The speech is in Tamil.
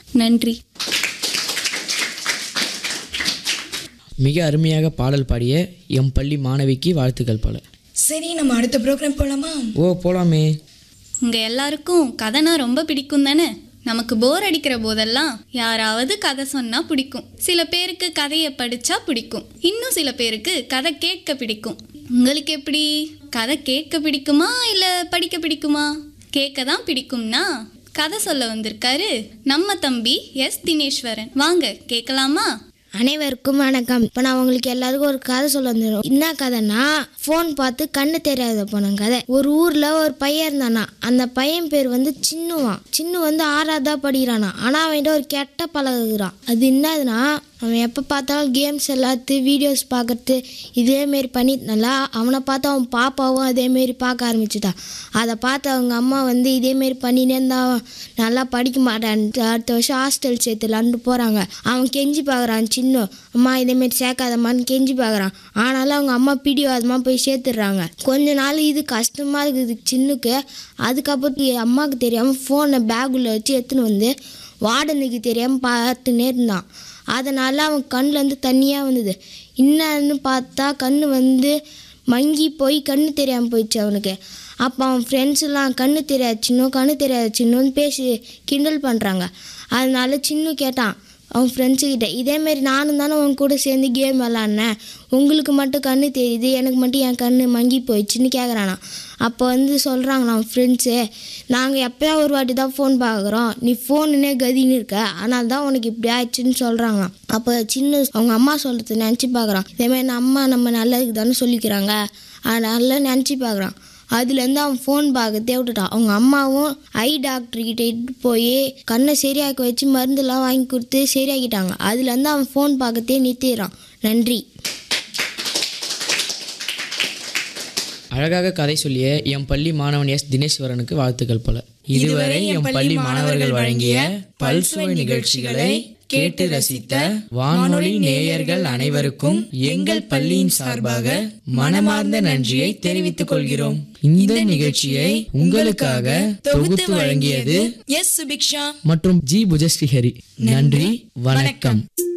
நன்றி மிக அருமையாக பாடல் பாடிய எம் பள்ளி மாணவிக்கு வாழ்த்துக்கள் பல சரி நம்ம அடுத்த ப்ரோக்ராம் போலாமா ஓ போலாமே உங்க எல்லாருக்கும் கதைனா ரொம்ப பிடிக்கும் தானே நமக்கு போர் அடிக்கிற போதெல்லாம் யாராவது கதை சொன்னா பிடிக்கும் சில பேருக்கு கதையை படிச்சா பிடிக்கும் இன்னும் சில பேருக்கு கதை கேட்க பிடிக்கும் உங்களுக்கு எப்படி கதை கேட்க பிடிக்குமா இல்ல படிக்க பிடிக்குமா கேட்க தான் பிடிக்கும்னா கதை சொல்ல வந்திருக்காரு நம்ம தம்பி எஸ் தினேஸ்வரன் வாங்க கேட்கலாமா அனைவருக்கும் வணக்கம் இப்போ நான் உங்களுக்கு எல்லாருக்கும் ஒரு கதை சொல்ல வந்துடும் என்ன கதைனா ஃபோன் பார்த்து கண்ணு தெரியாத போன கதை ஒரு ஊரில் ஒரு பையன் இருந்தானா அந்த பையன் பேர் வந்து சின்னுவான் சின்னு வந்து ஆறாவதா படிக்கிறானா ஆனால் அவன்கிட்ட ஒரு கெட்ட பழகுறான் அது என்னதுன்னா அவன் எப்போ பார்த்தாலும் கேம்ஸ் எல்லாத்தையும் வீடியோஸ் பார்க்கறது இதேமாரி பண்ணிட்டுனால அவனை பார்த்து அவன் பாப்பாவும் அதேமாரி பார்க்க ஆரம்பிச்சுட்டான் அதை பார்த்து அவங்க அம்மா வந்து இதேமாரி பண்ணினே இருந்தா அவன் நல்லா படிக்க மாட்டான் அடுத்த வருஷம் ஹாஸ்டல் சேர்த்துலான்ட்டு போகிறாங்க அவன் கெஞ்சி பார்க்குறான் சின்ன அம்மா இதேமாரி சேர்க்காதம்மான்னு கெஞ்சி பார்க்குறான் ஆனாலும் அவங்க அம்மா பிடிவாதமாக போய் சேர்த்துடுறாங்க கொஞ்ச நாள் இது கஷ்டமாக இருக்குது சின்னுக்கு அதுக்கப்புறம் அம்மாவுக்கு தெரியாமல் ஃபோனை பேக்குள்ளே வச்சு எடுத்துன்னு வந்து வார்டனுக்கு தெரியாமல் பார்த்துன்னே இருந்தான் அதனால் அவன் கண்ணுலேருந்து தண்ணியாக வந்தது என்னன்னு பார்த்தா கண் வந்து மங்கி போய் கண்ணு தெரியாமல் போயிடுச்சு அவனுக்கு அப்போ அவன் ஃப்ரெண்ட்ஸ் எல்லாம் கண்ணு தெரியாது சின்ன கண்ணு தெரியாது சின்னன்னு பேசி கிண்டல் பண்ணுறாங்க அதனால சின்ன கேட்டான் அவன் ஃப்ரெண்ட்ஸுக்கிட்ட இதேமாரி நானும் தானே உன் கூட சேர்ந்து கேம் விளாட்னேன் உங்களுக்கு மட்டும் கண்ணு தெரியுது எனக்கு மட்டும் என் கண்ணு மங்கி போயிடுச்சுன்னு கேட்குறானா அப்போ வந்து சொல்கிறாங்களாம் அவன் ஃப்ரெண்ட்ஸு நாங்கள் எப்போயா ஒரு வாட்டி தான் ஃபோன் பார்க்குறோம் நீ ஃபோனுனே கதின்னு இருக்க அதனால தான் உனக்கு இப்படி ஆயிடுச்சுன்னு சொல்கிறாங்களாம் அப்போ சின்ன அவங்க அம்மா சொல்கிறது நினச்சி பார்க்குறான் இதேமாதிரி அம்மா நம்ம நல்லதுக்கு தானே சொல்லிக்கிறாங்க அதனால நினச்சி பார்க்குறான் அதுலேருந்து அவன் ஃபோன் பார்க்கத்தே விட்டுட்டான் அவங்க அம்மாவும் ஐ டாக்டர் கிட்ட இட்டு போய் கண்ணை சரியாக்க வச்சு மருந்துலாம் வாங்கி கொடுத்து சரியாக்கிட்டாங்க அதுலேருந்து அவன் ஃபோன் பார்க்கத்தே நிறுத்திடுறான் நன்றி அழகாக கதை சொல்லிய எம் பள்ளி மாணவன் எஸ் தினேஸ்வரனுக்கு வாழ்த்துக்கள் பல இதுவரை எம் பள்ளி மாணவர்கள் வழங்கிய பல்சுவை நிகழ்ச்சிகளை கேட்டு ரசித்த வானொலி நேயர்கள் அனைவருக்கும் எங்கள் பள்ளியின் சார்பாக மனமார்ந்த நன்றியை தெரிவித்துக் கொள்கிறோம் இந்த நிகழ்ச்சியை உங்களுக்காக தொகுத்து வழங்கியது எஸ் சுபிக்ஷா மற்றும் ஜி புஜஸ்ரீஹரி நன்றி வணக்கம்